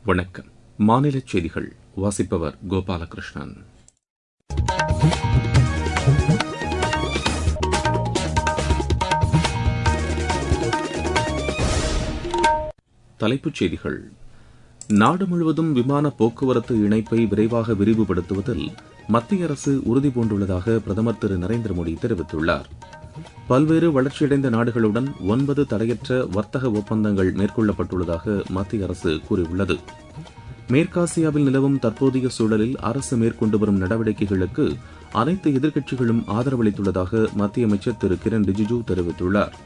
வணக்கம் மாநில செய்திகள் வாசிப்பவர் கோபாலகிருஷ்ணன் தலைப்புச் செய்திகள் நாடு முழுவதும் விமான போக்குவரத்து இணைப்பை விரைவாக விரிவுபடுத்துவதில் மத்திய அரசு உறுதிபூண்டுள்ளதாக பிரதமர் திரு நரேந்திர மோடி தெரிவித்துள்ளார் பல்வேறு வளர்ச்சியடைந்த நாடுகளுடன் ஒன்பது தடையற்ற வர்த்தக ஒப்பந்தங்கள் மேற்கொள்ளப்பட்டுள்ளதாக மத்திய அரசு கூறியுள்ளது மேற்காசியாவில் நிலவும் தற்போதைய சூழலில் அரசு மேற்கொண்டு வரும் நடவடிக்கைகளுக்கு அனைத்து எதிர்க்கட்சிகளும் ஆதரவளித்துள்ளதாக மத்திய அமைச்சர் திரு கிரண் ரிஜிஜூ தெரிவித்துள்ளார்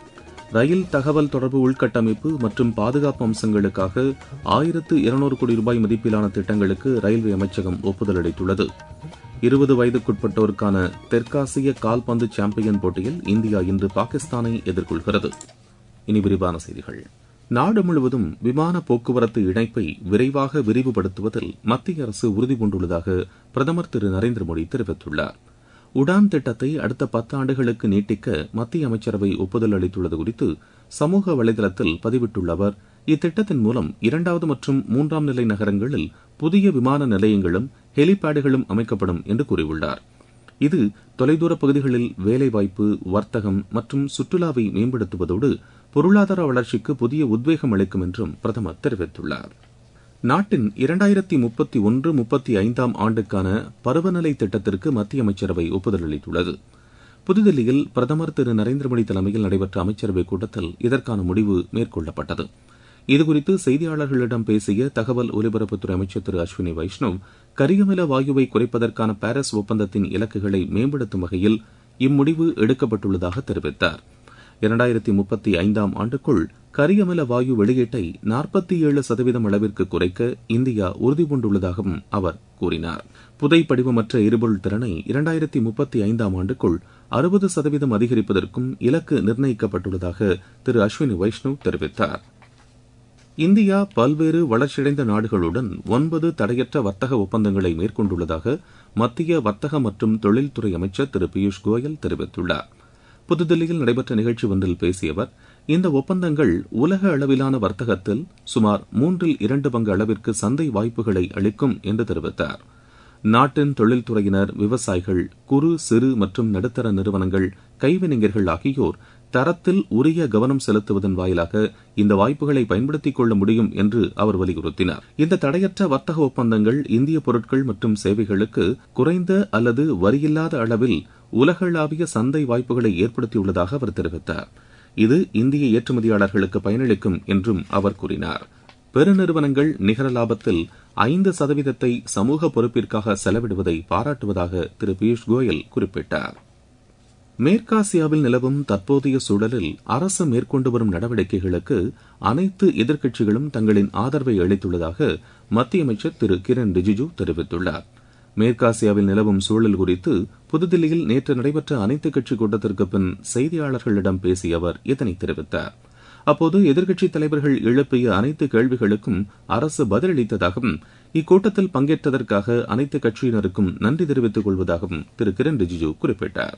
ரயில் தகவல் தொடர்பு உள்கட்டமைப்பு மற்றும் பாதுகாப்பு அம்சங்களுக்காக ஆயிரத்து இருநூறு கோடி ரூபாய் மதிப்பிலான திட்டங்களுக்கு ரயில்வே அமைச்சகம் ஒப்புதல் அளித்துள்ளது இருபது வயதுக்குட்பட்டோருக்கான தெற்காசிய கால்பந்து சாம்பியன் போட்டியில் இந்தியா இன்று பாகிஸ்தானை எதிர்கொள்கிறது இனி விரிவான செய்திகள் நாடு முழுவதும் விமான போக்குவரத்து இணைப்பை விரைவாக விரிவுபடுத்துவதில் மத்திய அரசு உறுதிபூண்டுள்ளதாக பிரதமர் திரு நரேந்திர மோடி தெரிவித்துள்ளார் உடான் திட்டத்தை அடுத்த பத்தாண்டுகளுக்கு நீட்டிக்க மத்திய அமைச்சரவை ஒப்புதல் அளித்துள்ளது குறித்து சமூக வலைதளத்தில் பதிவிட்டுள்ள அவர் இத்திட்டத்தின் மூலம் இரண்டாவது மற்றும் மூன்றாம் நிலை நகரங்களில் புதிய விமான நிலையங்களும் ஹெலிபேடுகளும் அமைக்கப்படும் என்று கூறியுள்ளார் இது தொலைதூர பகுதிகளில் வேலைவாய்ப்பு வர்த்தகம் மற்றும் சுற்றுலாவை மேம்படுத்துவதோடு பொருளாதார வளர்ச்சிக்கு புதிய உத்வேகம் அளிக்கும் என்றும் பிரதமர் தெரிவித்துள்ளார் நாட்டின் இரண்டாயிரத்தி முப்பத்தி ஒன்று முப்பத்தி ஐந்தாம் ஆண்டுக்கான பருவநிலை திட்டத்திற்கு மத்திய அமைச்சரவை ஒப்புதல் அளித்துள்ளது புதுதில்லியில் பிரதமர் திரு நரேந்திர மோடி தலைமையில் நடைபெற்ற அமைச்சரவைக் கூட்டத்தில் இதற்கான முடிவு மேற்கொள்ளப்பட்டது இதுகுறித்து செய்தியாளர்களிடம் பேசிய தகவல் ஒலிபரப்புத்துறை அமைச்சர் திரு அஸ்வினி வைஷ்ணவ் கரியமில வாயுவை குறைப்பதற்கான பாரிஸ் ஒப்பந்தத்தின் இலக்குகளை மேம்படுத்தும் வகையில் இம்முடிவு எடுக்கப்பட்டுள்ளதாக தெரிவித்தார் இரண்டாயிரத்தி முப்பத்தி ஐந்தாம் ஆண்டுக்குள் கரியமில வாயு வெளியீட்டை நாற்பத்தி ஏழு சதவீதம் அளவிற்கு குறைக்க இந்தியா உறுதிபூண்டுள்ளதாகவும் அவர் கூறினார் புதை படிவமற்ற எரிபொருள் திறனை இரண்டாயிரத்தி முப்பத்தி ஐந்தாம் ஆண்டுக்குள் அறுபது சதவீதம் அதிகரிப்பதற்கும் இலக்கு நிர்ணயிக்கப்பட்டுள்ளதாக திரு அஸ்வினி வைஷ்ணவ் தெரிவித்தார் இந்தியா பல்வேறு வளர்ச்சியடைந்த நாடுகளுடன் ஒன்பது தடையற்ற வர்த்தக ஒப்பந்தங்களை மேற்கொண்டுள்ளதாக மத்திய வர்த்தக மற்றும் தொழில்துறை அமைச்சர் திரு பியூஷ் கோயல் தெரிவித்துள்ளார் புதுதில்லியில் நடைபெற்ற நிகழ்ச்சி ஒன்றில் பேசிய அவர் இந்த ஒப்பந்தங்கள் உலக அளவிலான வர்த்தகத்தில் சுமார் மூன்றில் இரண்டு பங்கு அளவிற்கு சந்தை வாய்ப்புகளை அளிக்கும் என்று தெரிவித்தார் நாட்டின் தொழில்துறையினர் விவசாயிகள் குறு சிறு மற்றும் நடுத்தர நிறுவனங்கள் கைவினைஞர்கள் ஆகியோர் தரத்தில் உரிய கவனம் செலுத்துவதன் வாயிலாக இந்த வாய்ப்புகளை பயன்படுத்திக் கொள்ள முடியும் என்று அவர் வலியுறுத்தினார் இந்த தடையற்ற வர்த்தக ஒப்பந்தங்கள் இந்திய பொருட்கள் மற்றும் சேவைகளுக்கு குறைந்த அல்லது வரியில்லாத அளவில் உலகளாவிய சந்தை வாய்ப்புகளை ஏற்படுத்தியுள்ளதாக அவர் தெரிவித்தார் இது இந்திய ஏற்றுமதியாளர்களுக்கு பயனளிக்கும் என்றும் அவர் கூறினார் பெருநிறுவனங்கள் நிகர லாபத்தில் ஐந்து சதவீதத்தை சமூக பொறுப்பிற்காக செலவிடுவதை பாராட்டுவதாக திரு பியூஷ் கோயல் குறிப்பிட்டார் மேற்காசியாவில் நிலவும் தற்போதைய சூழலில் அரசு மேற்கொண்டு வரும் நடவடிக்கைகளுக்கு அனைத்து எதிர்க்கட்சிகளும் தங்களின் ஆதரவை அளித்துள்ளதாக மத்திய அமைச்சர் திரு கிரண் ரிஜிஜூ தெரிவித்துள்ளார் மேற்காசியாவில் நிலவும் சூழல் குறித்து புதுதில்லியில் நேற்று நடைபெற்ற அனைத்துக் கட்சி கூட்டத்திற்கு பின் செய்தியாளர்களிடம் பேசிய அவர் இதனை தெரிவித்தார் அப்போது எதிர்க்கட்சித் தலைவர்கள் எழுப்பிய அனைத்து கேள்விகளுக்கும் அரசு பதிலளித்ததாகவும் இக்கூட்டத்தில் பங்கேற்றதற்காக அனைத்து கட்சியினருக்கும் நன்றி தெரிவித்துக் கொள்வதாகவும் திரு கிரண் ரிஜிஜூ குறிப்பிட்டார்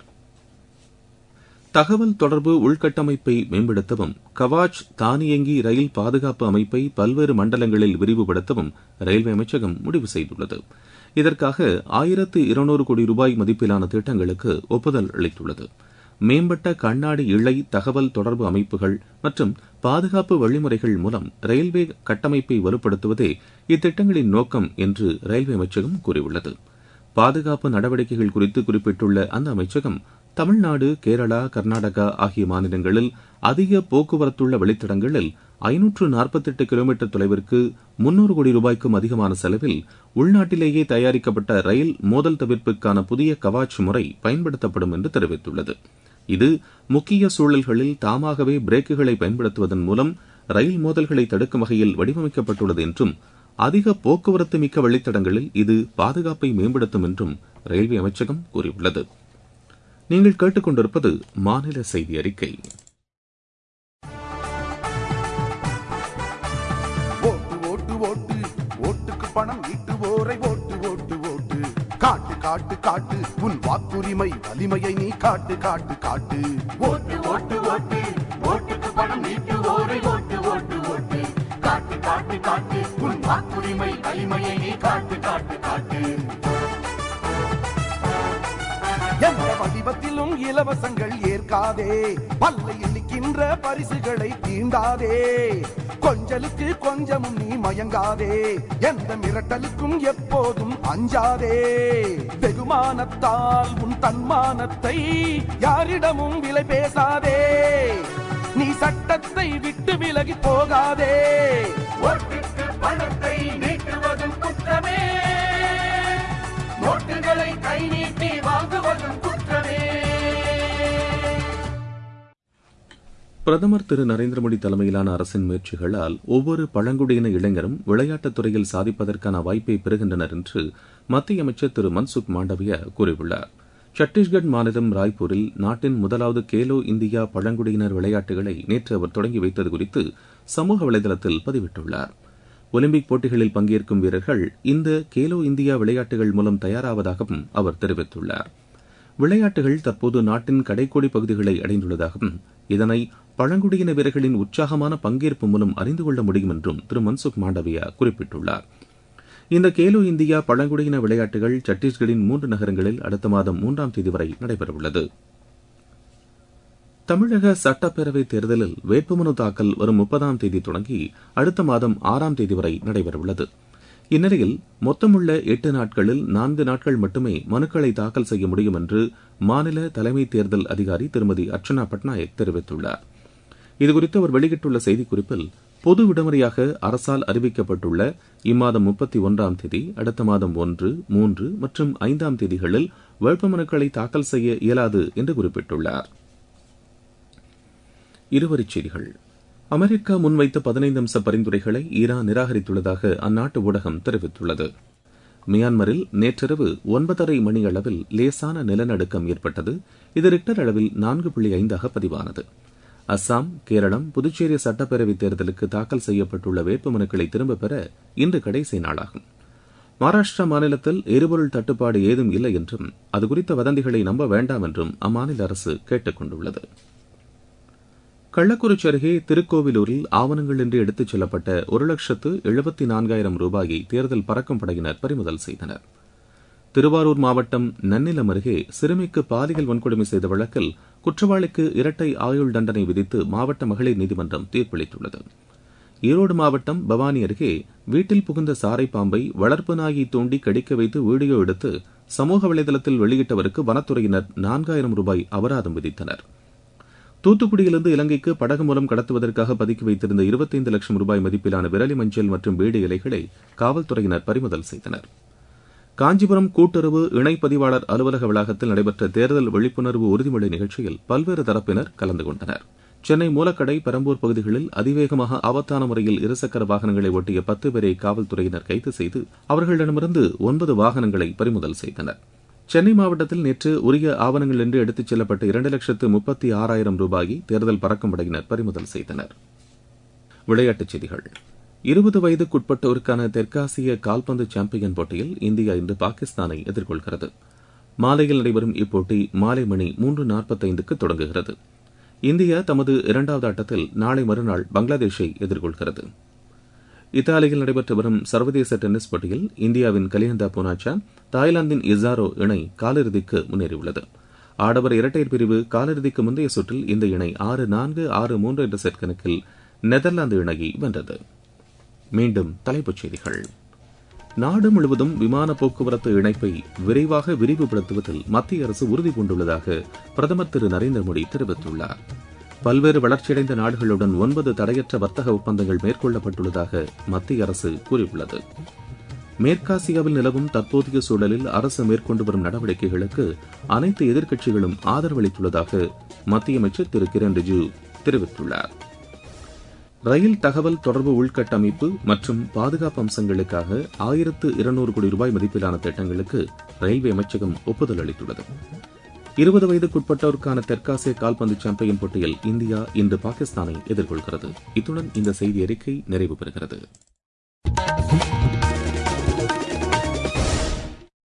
தகவல் தொடர்பு உள்கட்டமைப்பை மேம்படுத்தவும் கவாச் தானியங்கி ரயில் பாதுகாப்பு அமைப்பை பல்வேறு மண்டலங்களில் விரிவுபடுத்தவும் ரயில்வே அமைச்சகம் முடிவு செய்துள்ளது இதற்காக ஆயிரத்து இருநூறு கோடி ரூபாய் மதிப்பிலான திட்டங்களுக்கு ஒப்புதல் அளித்துள்ளது மேம்பட்ட கண்ணாடி இழை தகவல் தொடர்பு அமைப்புகள் மற்றும் பாதுகாப்பு வழிமுறைகள் மூலம் ரயில்வே கட்டமைப்பை வலுப்படுத்துவதே இத்திட்டங்களின் நோக்கம் என்று ரயில்வே அமைச்சகம் கூறியுள்ளது பாதுகாப்பு நடவடிக்கைகள் குறித்து குறிப்பிட்டுள்ள அந்த அமைச்சகம் தமிழ்நாடு கேரளா கர்நாடகா ஆகிய மாநிலங்களில் அதிக போக்குவரத்துள்ள வழித்தடங்களில் ஐநூற்று நாற்பத்தெட்டு கிலோமீட்டர் தொலைவிற்கு முன்னூறு கோடி ரூபாய்க்கும் அதிகமான செலவில் உள்நாட்டிலேயே தயாரிக்கப்பட்ட ரயில் மோதல் தவிர்ப்புக்கான புதிய கவாச் முறை பயன்படுத்தப்படும் என்று தெரிவித்துள்ளது இது முக்கிய சூழல்களில் தாமாகவே பிரேக்குகளை பயன்படுத்துவதன் மூலம் ரயில் மோதல்களை தடுக்கும் வகையில் வடிவமைக்கப்பட்டுள்ளது என்றும் அதிக போக்குவரத்து மிக்க வழித்தடங்களில் இது பாதுகாப்பை மேம்படுத்தும் என்றும் ரயில்வே அமைச்சகம் கூறியுள்ளது நீங்கள் கேட்டுக்கொண்டிருப்பது மாநில செய்தி அறிக்கை ஓட்டு ஓட்டு ஓட்டு ஓட்டுக்கு பணம் ஈட்டுவோரை ஓட்டு ஓட்டு ஓட்டு காட்டு காட்டு காட்டு உன் வாக்குரிமை வலிமையை நீ காட்டு காட்டு காட்டு ஓட்டு ஓட்டு ஓட்டு ஓட்டுக்கு பணம் நீட்டுவோரை ஓட்டு ஓட்டு ஓட்டு காட்டு காட்டு காட்டு உன் வாக்குரிமை வலிமையை நீ காட்டு காட்டு காட்டு எந்த வடிவத்திலும் இலவசங்கள் ஏற்காதே பல்லை இழிக்கின்ற பரிசுகளை தீண்டாதே கொஞ்சலுக்கு கொஞ்சமும் நீ மயங்காதே எந்த மிரட்டலுக்கும் எப்போதும் அஞ்சாதே வெகுமானத்தால் உன் தன்மானத்தை யாரிடமும் விலை பேசாதே நீ சட்டத்தை விட்டு விலகி போகாதே ஓட்டுக்கு பணத்தை நீட்டுவதும் குற்றமே நோட்டுகளை கை நீட்டி வாங்குவதும் குற்றமே பிரதமர் திரு நரேந்திர மோடி தலைமையிலான அரசின் முயற்சிகளால் ஒவ்வொரு பழங்குடியின இளைஞரும் விளையாட்டுத் துறையில் சாதிப்பதற்கான வாய்ப்பை பெறுகின்றனர் என்று மத்திய அமைச்சர் திரு மன்சுக் மாண்டவியா கூறியுள்ளார் சத்தீஸ்கட் மாநிலம் ராய்ப்பூரில் நாட்டின் முதலாவது கேலோ இந்தியா பழங்குடியினர் விளையாட்டுகளை நேற்று அவர் தொடங்கி வைத்தது குறித்து சமூக வலைதளத்தில் பதிவிட்டுள்ளார் ஒலிம்பிக் போட்டிகளில் பங்கேற்கும் வீரர்கள் இந்த கேலோ இந்தியா விளையாட்டுகள் மூலம் தயாராவதாகவும் அவர் தெரிவித்துள்ளார் விளையாட்டுகள் தற்போது நாட்டின் கடைக்கோடி பகுதிகளை அடைந்துள்ளதாகவும் இதனை பழங்குடியின வீரர்களின் உற்சாகமான பங்கேற்பு மூலம் அறிந்து கொள்ள முடியும் என்றும் திரு மன்சுக் மாண்டவியா குறிப்பிட்டுள்ளார் இந்த கேலோ இந்தியா பழங்குடியின விளையாட்டுகள் சத்தீஸ்கரின் மூன்று நகரங்களில் அடுத்த மாதம் மூன்றாம் தேதி வரை நடைபெறவுள்ளது தமிழக சட்டப்பேரவைத் தேர்தலில் வேட்புமனு தாக்கல் வரும் முப்பதாம் தேதி தொடங்கி அடுத்த மாதம் ஆறாம் தேதி வரை நடைபெறவுள்ளது இந்நிலையில் மொத்தமுள்ள எட்டு நாட்களில் நான்கு நாட்கள் மட்டுமே மனுக்களை தாக்கல் செய்ய முடியும் என்று மாநில தலைமை தேர்தல் அதிகாரி திருமதி அர்ச்சனா பட்நாயக் தெரிவித்துள்ளார் இதுகுறித்து அவர் வெளியிட்டுள்ள செய்திக்குறிப்பில் பொது விடுமுறையாக அரசால் அறிவிக்கப்பட்டுள்ள இம்மாதம் முப்பத்தி ஒன்றாம் தேதி அடுத்த மாதம் ஒன்று மூன்று மற்றும் ஐந்தாம் தேதிகளில் வேட்புமனுக்களை தாக்கல் செய்ய இயலாது என்று குறிப்பிட்டுள்ளார் இருவரிச் செய்திகள் அமெரிக்கா முன்வைத்த பதினைந்து அம்ச பரிந்துரைகளை ஈரான் நிராகரித்துள்ளதாக அந்நாட்டு ஊடகம் தெரிவித்துள்ளது மியான்மரில் நேற்றிரவு ஒன்பதரை மணி அளவில் லேசான நிலநடுக்கம் ஏற்பட்டது இது ரிக்டர் அளவில் நான்கு புள்ளி ஐந்தாக பதிவானது அஸ்ஸாம் கேரளம் புதுச்சேரி சட்டப்பேரவைத் தேர்தலுக்கு தாக்கல் செய்யப்பட்டுள்ள வேட்புமனுக்களை திரும்பப் பெற இன்று கடைசி நாளாகும் மகாராஷ்டிரா மாநிலத்தில் எரிபொருள் தட்டுப்பாடு ஏதும் இல்லை என்றும் அது குறித்த வதந்திகளை நம்ப வேண்டாம் என்றும் அம்மாநில அரசு கேட்டுக் கொண்டுள்ளது கள்ளக்குறிச்சி அருகே திருக்கோவிலூரில் ஆவணங்களின்றி எடுத்துச் செல்லப்பட்ட ஒரு லட்சத்து எழுபத்தி நான்காயிரம் ரூபாயை தேர்தல் பறக்கும் படையினர் பறிமுதல் செய்தனர் திருவாரூர் மாவட்டம் நன்னிலம் அருகே சிறுமிக்கு பாலியல் வன்கொடுமை செய்த வழக்கில் குற்றவாளிக்கு இரட்டை ஆயுள் தண்டனை விதித்து மாவட்ட மகளிர் நீதிமன்றம் தீர்ப்பளித்துள்ளது ஈரோடு மாவட்டம் பவானி அருகே வீட்டில் புகுந்த சாரை பாம்பை வளர்ப்பு நாயை தூண்டி கடிக்க வைத்து வீடியோ எடுத்து சமூக வலைதளத்தில் வெளியிட்டவருக்கு வனத்துறையினர் நான்காயிரம் ரூபாய் அபராதம் விதித்தனர் தூத்துக்குடியிலிருந்து இலங்கைக்கு படகு மூலம் கடத்துவதற்காக பதுக்கி வைத்திருந்த இருபத்தைந்து லட்சம் ரூபாய் மதிப்பிலான விரலி மஞ்சள் மற்றும் பீடி இலைகளை காவல்துறையினர் பறிமுதல் செய்தனர் காஞ்சிபுரம் கூட்டுறவு இணை பதிவாளர் அலுவலக வளாகத்தில் நடைபெற்ற தேர்தல் விழிப்புணர்வு உறுதிமொழி நிகழ்ச்சியில் பல்வேறு தரப்பினர் கலந்து கொண்டனர் சென்னை மூலக்கடை பெரம்பூர் பகுதிகளில் அதிவேகமாக ஆபத்தான முறையில் இருசக்கர வாகனங்களை ஓட்டிய பத்து பேரை காவல்துறையினர் கைது செய்து அவர்களிடமிருந்து ஒன்பது வாகனங்களை பறிமுதல் செய்தனர் சென்னை மாவட்டத்தில் நேற்று உரிய ஆவணங்கள் என்று எடுத்துச் செல்லப்பட்ட இரண்டு லட்சத்து முப்பத்தி ஆறாயிரம் ரூபாயை தேர்தல் பறக்கும் படையினர் பறிமுதல் செய்தனர் விளையாட்டுச் செய்திகள் இருபது வயதுக்குட்பட்டோருக்கான தெற்காசிய கால்பந்து சாம்பியன் போட்டியில் இந்தியா இன்று பாகிஸ்தானை எதிர்கொள்கிறது மாலையில் நடைபெறும் இப்போட்டி மாலை மணி மூன்று நாற்பத்தைந்துக்கு தொடங்குகிறது இந்தியா தமது இரண்டாவது ஆட்டத்தில் நாளை மறுநாள் பங்களாதேஷை எதிர்கொள்கிறது இத்தாலியில் நடைபெற்று வரும் சர்வதேச டென்னிஸ் போட்டியில் இந்தியாவின் கலியந்தா பூனாச்சா தாய்லாந்தின் இசாரோ இணை காலிறுதிக்கு முன்னேறியுள்ளது ஆடவர் இரட்டையர் பிரிவு காலிறுதிக்கு முந்தைய சுற்றில் இந்த இணை ஆறு நான்கு ஆறு மூன்று என்ற செட் கணக்கில் நெதர்லாந்து இணையை வென்றது மீண்டும் தலைப்புச் செய்திகள் நாடு முழுவதும் விமான போக்குவரத்து இணைப்பை விரைவாக விரிவுபடுத்துவதில் மத்திய அரசு உறுதி பூண்டுள்ளதாக பிரதமர் திரு நரேந்திர மோடி தெரிவித்துள்ளார் பல்வேறு வளர்ச்சியடைந்த நாடுகளுடன் ஒன்பது தடையற்ற வர்த்தக ஒப்பந்தங்கள் மேற்கொள்ளப்பட்டுள்ளதாக மத்திய அரசு கூறியுள்ளது மேற்காசியாவில் நிலவும் தற்போதைய சூழலில் அரசு மேற்கொண்டு வரும் நடவடிக்கைகளுக்கு அனைத்து எதிர்க்கட்சிகளும் ஆதரவளித்துள்ளதாக மத்திய அமைச்சர் திரு கிரண் ரிஜிஜு தெரிவித்துள்ளார் ரயில் தகவல் தொடர்பு உள்கட்டமைப்பு மற்றும் பாதுகாப்பு அம்சங்களுக்காக ஆயிரத்து இருநூறு கோடி ரூபாய் மதிப்பிலான திட்டங்களுக்கு ரயில்வே அமைச்சகம் ஒப்புதல் அளித்துள்ளது இருபது வயதுக்குட்பட்டோருக்கான தெற்காசிய கால்பந்து சாம்பியன் போட்டியில் இந்தியா இன்று பாகிஸ்தானை எதிர்கொள்கிறது இத்துடன் இந்த செய்தி அறிக்கை நிறைவு பெறுகிறது